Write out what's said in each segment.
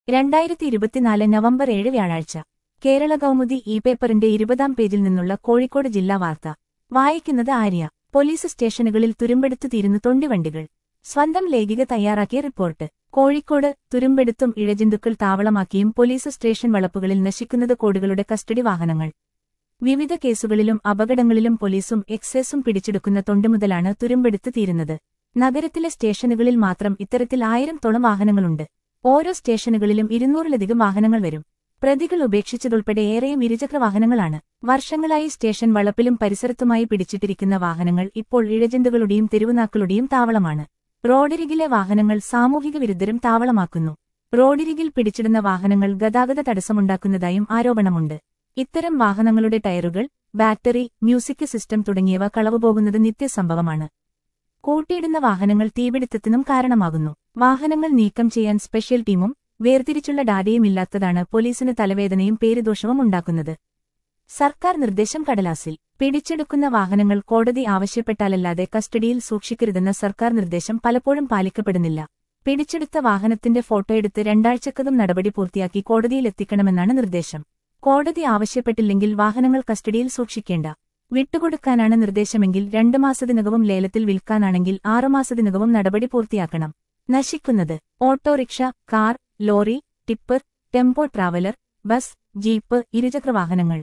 രണ്ടായിരത്തി ഇരുപത്തിനാല് നവംബർ ഏഴ് വ്യാഴാഴ്ച കേരള കൗമുദി ഇ പേപ്പറിന്റെ ഇരുപതാം പേജിൽ നിന്നുള്ള കോഴിക്കോട് ജില്ലാ വാർത്ത വായിക്കുന്നത് ആര്യ പോലീസ് സ്റ്റേഷനുകളിൽ തുരുമ്പെടുത്തു തീരുന്നു തൊണ്ടിവണ്ടികൾ സ്വന്തം ലേഖിക തയ്യാറാക്കിയ റിപ്പോർട്ട് കോഴിക്കോട് തുരുമ്പെടുത്തും ഇഴജന്തുക്കൾ താവളമാക്കിയും പോലീസ് സ്റ്റേഷൻ വളപ്പുകളിൽ നശിക്കുന്നത് കോടികളുടെ കസ്റ്റഡി വാഹനങ്ങൾ വിവിധ കേസുകളിലും അപകടങ്ങളിലും പോലീസും എക്സൈസും പിടിച്ചെടുക്കുന്ന തൊണ്ടുമുതലാണ് തുരുമ്പെടുത്ത് തീരുന്നത് നഗരത്തിലെ സ്റ്റേഷനുകളിൽ മാത്രം ഇത്തരത്തിൽ ആയിരം തൊളം വാഹനങ്ങളുണ്ട് ഓരോ സ്റ്റേഷനുകളിലും ഇരുന്നൂറിലധികം വാഹനങ്ങൾ വരും പ്രതികൾ ഉപേക്ഷിച്ചതുൾപ്പെടെ ഏറെയും ഇരുചക്ര വാഹനങ്ങളാണ് വർഷങ്ങളായി സ്റ്റേഷൻ വളപ്പിലും പരിസരത്തുമായി പിടിച്ചിട്ടിരിക്കുന്ന വാഹനങ്ങൾ ഇപ്പോൾ ഇഴജന്തുകളുടെയും തെരുവുനാക്കളുടെയും താവളമാണ് റോഡരികിലെ വാഹനങ്ങൾ സാമൂഹിക വിരുദ്ധരും താവളമാക്കുന്നു റോഡരികിൽ പിടിച്ചിടുന്ന വാഹനങ്ങൾ ഗതാഗത തടസ്സമുണ്ടാക്കുന്നതായും ആരോപണമുണ്ട് ഇത്തരം വാഹനങ്ങളുടെ ടയറുകൾ ബാറ്ററി മ്യൂസിക് സിസ്റ്റം തുടങ്ങിയവ കളവുപോകുന്നത് നിത്യസംഭവമാണ് കൂട്ടിയിടുന്ന വാഹനങ്ങൾ തീപിടുത്തത്തിനും കാരണമാകുന്നു വാഹനങ്ങൾ നീക്കം ചെയ്യാൻ സ്പെഷ്യൽ ടീമും വേർതിരിച്ചുള്ള ഡാറ്റയും ഇല്ലാത്തതാണ് പോലീസിന് തലവേദനയും പേരുദോഷവും ഉണ്ടാക്കുന്നത് സർക്കാർ നിർദ്ദേശം കടലാസിൽ പിടിച്ചെടുക്കുന്ന വാഹനങ്ങൾ കോടതി ആവശ്യപ്പെട്ടാലല്ലാതെ കസ്റ്റഡിയിൽ സൂക്ഷിക്കരുതെന്ന സർക്കാർ നിർദ്ദേശം പലപ്പോഴും പാലിക്കപ്പെടുന്നില്ല പിടിച്ചെടുത്ത വാഹനത്തിന്റെ ഫോട്ടോയെടുത്ത് രണ്ടാഴ്ചക്കകം നടപടി പൂർത്തിയാക്കി കോടതിയിലെത്തിക്കണമെന്നാണ് നിർദ്ദേശം കോടതി ആവശ്യപ്പെട്ടില്ലെങ്കിൽ വാഹനങ്ങൾ കസ്റ്റഡിയിൽ സൂക്ഷിക്കേണ്ട വിട്ടുകൊടുക്കാനാണ് നിർദ്ദേശമെങ്കിൽ രണ്ടു മാസത്തിനകവും ലേലത്തിൽ വിൽക്കാനാണെങ്കിൽ ആറുമാസത്തിനകവും നടപടി പൂർത്തിയാക്കണം നശിക്കുന്നത് auto rickshaw car lorry tipper tempo traveller bus jeep ഇരുചക്രവാഹനങ്ങൾ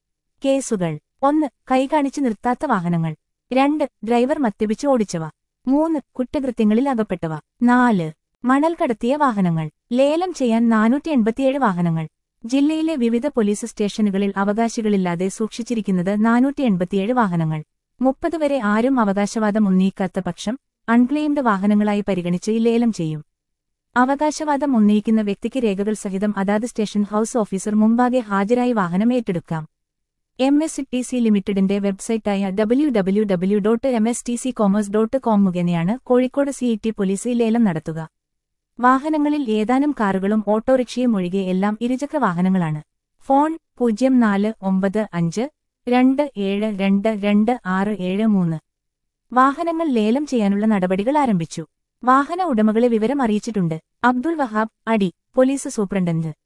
കേസുകൾ ഒന്ന് കൈകാണിച്ച് നിർത്താത്ത വാഹനങ്ങൾ രണ്ട് ഡ്രൈവർ മദ്യപിച്ച് ഓടിച്ചവ മൂന്ന് കുറ്റകൃത്യങ്ങളിൽ അകപ്പെട്ടവ നാല് മണൽ കടത്തിയ വാഹനങ്ങൾ ലേലം ചെയ്യാൻ നാനൂറ്റി എൺപത്തിയേഴ് വാഹനങ്ങൾ ജില്ലയിലെ വിവിധ പോലീസ് സ്റ്റേഷനുകളിൽ അവകാശികളില്ലാതെ സൂക്ഷിച്ചിരിക്കുന്നത് നാനൂറ്റി എൺപത്തിയേഴ് വാഹനങ്ങൾ മുപ്പത് വരെ ആരും അവകാശവാദം ഉന്നയിക്കാത്ത പക്ഷം അൺക്ലെയിംഡ് വാഹനങ്ങളായി പരിഗണിച്ച് ലേലം ചെയ്യും അവകാശവാദം ഉന്നയിക്കുന്ന വ്യക്തിക്ക് രേഖകൾ സഹിതം അതാത് സ്റ്റേഷൻ ഹൌസ് ഓഫീസർ മുമ്പാകെ ഹാജരായി വാഹനം ഏറ്റെടുക്കാം എം എസ് ടി സി ലിമിറ്റഡിന്റെ വെബ്സൈറ്റായ W W W dot M S T C commerce dot com മുഖേനയാണ് കോഴിക്കോട് സിഇടി പോലീസ് ലേലം നടത്തുക വാഹനങ്ങളിൽ ഏതാനും കാറുകളും ഓട്ടോറിക്ഷയും ഒഴികെ എല്ലാം ഇരുചക്ര വാഹനങ്ങളാണ് ഫോൺ പൂജ്യം നാല് ഒമ്പത് അഞ്ച് രണ്ട് ഏഴ് രണ്ട് രണ്ട് ആറ് ഏഴ് മൂന്ന് വാഹനങ്ങൾ ലേലം ചെയ്യാനുള്ള നടപടികൾ ആരംഭിച്ചു വാഹന ഉടമകളെ വിവരം അറിയിച്ചിട്ടുണ്ട് അബ്ദുൾ വഹാബ് അടി പോലീസ് സൂപ്രണ്ടന്റ്